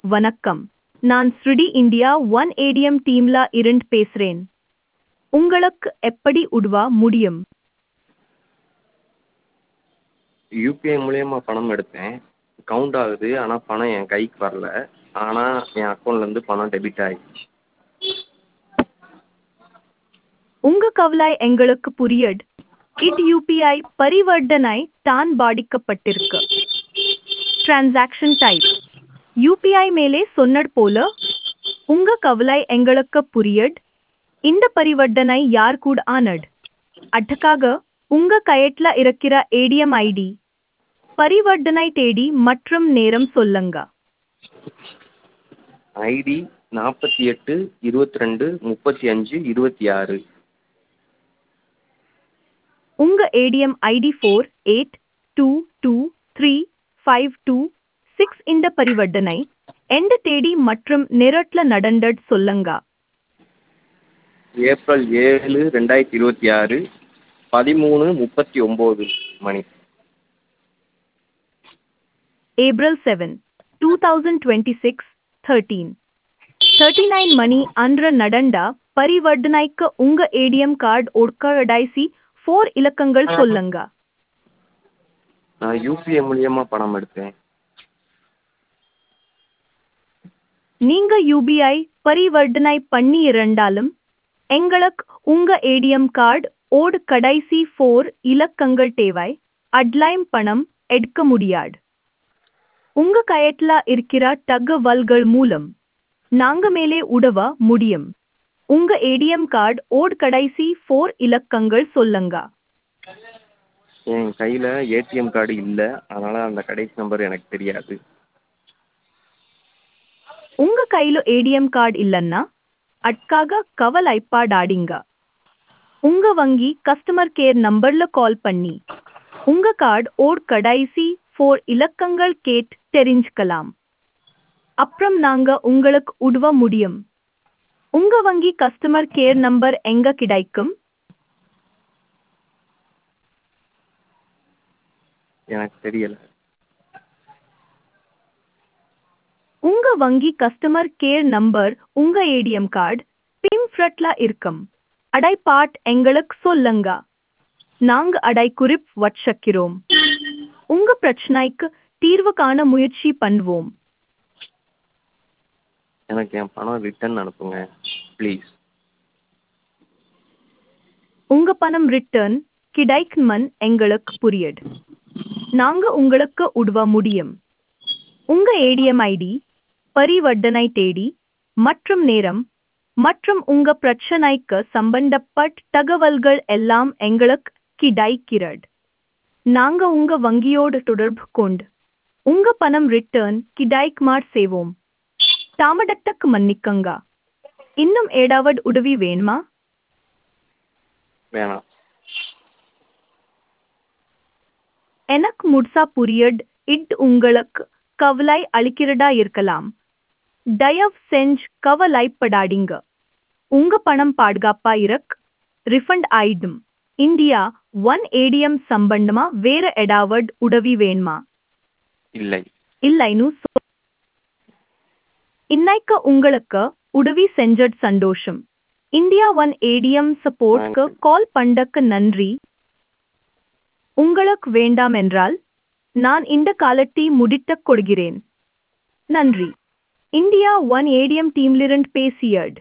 வணக்கம் நான் ஸ்ருடி இந்தியா ஒன் ஏடிஎம் டீம்ல இருந்து பேசுறேன் உங்களுக்கு எப்படி உதவ முடியும் யூபிஐ மூலியமாக பணம் எடுத்தேன் கவுண்ட் ஆகுது ஆனால் பணம் என் கைக்கு வரல ஆனால் என் அக்கௌண்ட்லேருந்து பணம் டெபிட் ஆகிடுச்சு உங்க கவலை எங்களுக்கு புரியுது இது யூபிஐ பரிவர்த்தனை தான் பாதிக்கப்பட்டிருக்கு டிரான்சாக்ஷன் டைப் யூபிஐ மேலே சொன்னது போல உங்க கவலை எங்களுக்கு புரியுது இந்த பரிவர்த்தனை யார் கூட ஆனது அதுக்காக உங்க கையட்ல இருக்கிற ஏடிஎம் ஐடி பரிவர்த்தனை தேதி மற்றும் நேரம் சொல்லுங்க ஐடி நாற்பத்தி எட்டு இருபத்தி ரெண்டு முப்பத்தி அஞ்சு இருபத்தி ஆறு உங்க ATM ID four eight two two three five two six இந்த பரிவர்த்தனை எந்த தேதி மற்றும் நேரட்ல நடந்தது சொல்லுங்க ஏப்ரல் ஏழு ரெண்டாயிரத்தி இருபத்தி ஆறு பதிமூணு முப்பத்தி ஒம்பது மணி April seven two thousand twenty six thirteen thirty nine மணி அன்ற நடந்த பரிவர்த்தனைக்கு உங்க ஏடிஎம் கார்டு ஒட்கடைசி ஃபோர் இலக்கங்கள் சொல்லுங்க நான் யூபிஐ மூலியமாக பணம் எடுத்தேன் நீங்க யூபிஐ பரிவர்த்தனை பண்ணி இருந்தாலும் எங்களுக்கு உங்க ஏடிஎம் கார்டு ஓடு கடைசி ஃபோர் இலக்கங்கள் தேவை அட்லைம் பணம் எடுக்க முடியாது உங்க கயட்ல இருக்கிற தகவல்கள் மூலம் நாங்க மேலே உதவ முடியும் உங்க ஏடிஎம் கார்டு ஓடு கடைசி ஃபோர் இலக்கங்கள் சொல்லுங்க என் கையில் ஏடிஎம் கார்டு இல்லை அதனால் அந்த கடைசி நம்பர் எனக்கு தெரியாது உங்க கையில ஏடிஎம் கார்டு இல்லைன்னா அதுக்காக கவலைப்படாதீங்க உங்க வங்கி கஸ்டமர் கேர் நம்பர்ல கால் பண்ணி உங்க கார்டு ஓர் கடைசி ஃபோர் இலக்கங்கள் கேட் தெரிஞ்சுக்கலாம் அப்புறம் நாங்க உங்களுக்கு உதவ முடியும் உங்க வங்கி கஸ்டமர் கேர் நம்பர் எங்க கிடைக்கும் எனக்கு தெரியலை உங்க வங்கி கஸ்டமர் கேர் நம்பர் உங்க ஏடிஎம் கார்டு பின்ஃப்ரட்ல இருக்கும் அடை பாட் எங்களுக்கு சொல்லுங்க நாங்க அடை குறிப் வச்சிக்கிறோம் உங்க பிரச்சனைக்கு தீர்வு காண முயற்சி பண்ணுவோம் எனக்கு என் பணம் ரிட்டர்ன் அனுப்புங்க ப்ளீஸ் உங்க பணம் ரிட்டர்ன் கிடைக்குமன் எங்களுக்கு புரியுது நாங்க உங்களுக்கு உதவ முடியும் உங்க ஏடிஎம் ஐடி பரிவர்த்தனை தேதி மற்றும் நேரம் மற்றும் உங்க பிரச்சனைக்கு சம்பந்தப்பட்ட தகவல்கள் எல்லாம் எங்களுக்கு கிடைக்கிறது நாங்க உங்க வங்கியோடு தொடர்பு கொண்டு உங்க பணம் ரிட்டர்ன் கிடைக்குமாறு செய்வோம் தாமதத்துக்கு மன்னிக்கங்க இன்னும் ஏதாவது உதவி வேணுமா வேணாம் எனக்கு முழுசா புரியட் இட் உங்களுக்கு கவலை அளிக்கிறதா இருக்கலாம் தயவு செஞ்சு கவலைப்படாதீங்க உங்க பணம் பாதுகாப்பா இருக் ரிஃபண்ட் ஆயிடும் இந்தியா ஒன் ஏடிஎம் சம்பந்தமா வேற ஏதாவது உதவி வேணுமா இல்லை இல்லைன்னு சொ- இன்னைக்கு உங்களுக்கு உதவி செஞ்சது சந்தோஷம் இந்தியா ஒன் ஏடிஎம் சப்போர்ட்க்கு கால் பண்ணக்கு நன்றி உங்களுக்கு வேண்டாம் என்றால் நான் இந்த காலத்தை முடித்துக் கொள்கிறேன் நன்றி இந்தியா ஒன் ஏடிஎம் டீம்லிருந்து பேசியது